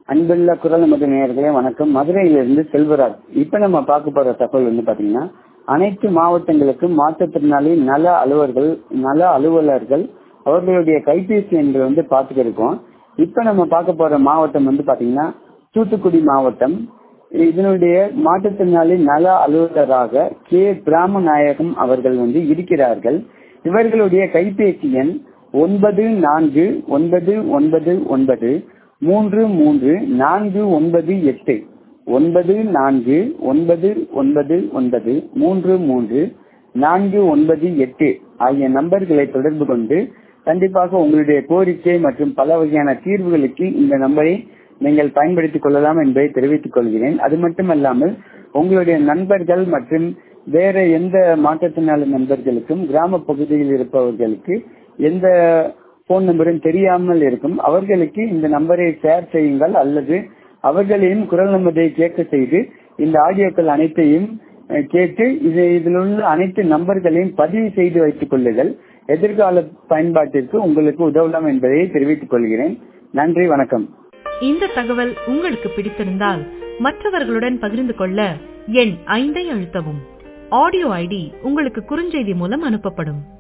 அன்புள்ள குரல் நமது நேயர்களே வணக்கம் மதுரையிலிருந்து செல்வராஜ் இப்ப நம்ம பார்க்க போற தகவல் வந்து பாத்தீங்கன்னா அனைத்து மாவட்டங்களுக்கும் மாற்றுத்திறனாளி நல அலுவலர்கள் நல அலுவலர்கள் அவர்களுடைய கைபேசி எண்கள் வந்து பார்த்துட்டு இருக்கோம் இப்ப நம்ம பார்க்க போற மாவட்டம் வந்து பாத்தீங்கன்னா தூத்துக்குடி மாவட்டம் இதனுடைய மாற்றுத்திறனாளி நல அலுவலராக கே பிராமநாயகம் அவர்கள் வந்து இருக்கிறார்கள் இவர்களுடைய கைபேசி எண் ஒன்பது நான்கு ஒன்பது ஒன்பது ஒன்பது மூன்று மூன்று நான்கு ஒன்பது எட்டு ஒன்பது நான்கு ஒன்பது ஒன்பது ஒன்பது மூன்று மூன்று நான்கு ஒன்பது எட்டு ஆகிய நம்பர்களை தொடர்பு கொண்டு கண்டிப்பாக உங்களுடைய கோரிக்கை மற்றும் பல வகையான தீர்வுகளுக்கு இந்த நம்பரை நீங்கள் பயன்படுத்திக் கொள்ளலாம் என்பதை தெரிவித்துக் கொள்கிறேன் அது மட்டுமல்லாமல் உங்களுடைய நண்பர்கள் மற்றும் வேற எந்த மாற்றத்தினால நண்பர்களுக்கும் கிராம பகுதியில் இருப்பவர்களுக்கு எந்த போன் நம்பரும் தெரியாமல் இருக்கும் அவர்களுக்கு இந்த நம்பரை ஷேர் செய்யுங்கள் அல்லது அவர்களையும் குரல் நம்பரை கேட்க செய்து இந்த ஆடியோக்கள் அனைத்தையும் கேட்டு இது இதில் உள்ள அனைத்து நம்பர்களையும் பதிவு செய்து வைத்துக் கொள்ளுங்கள் எதிர்கால பயன்பாட்டிற்கு உங்களுக்கு உதவலாம் என்பதை தெரிவித்துக் கொள்கிறேன் நன்றி வணக்கம் இந்த தகவல் உங்களுக்கு பிடித்திருந்தால் மற்றவர்களுடன் பகிர்ந்து கொள்ள எண் ஐந்தை அழுத்தவும் ஆடியோ ஐடி உங்களுக்கு குறுஞ்செய்தி மூலம் அனுப்பப்படும்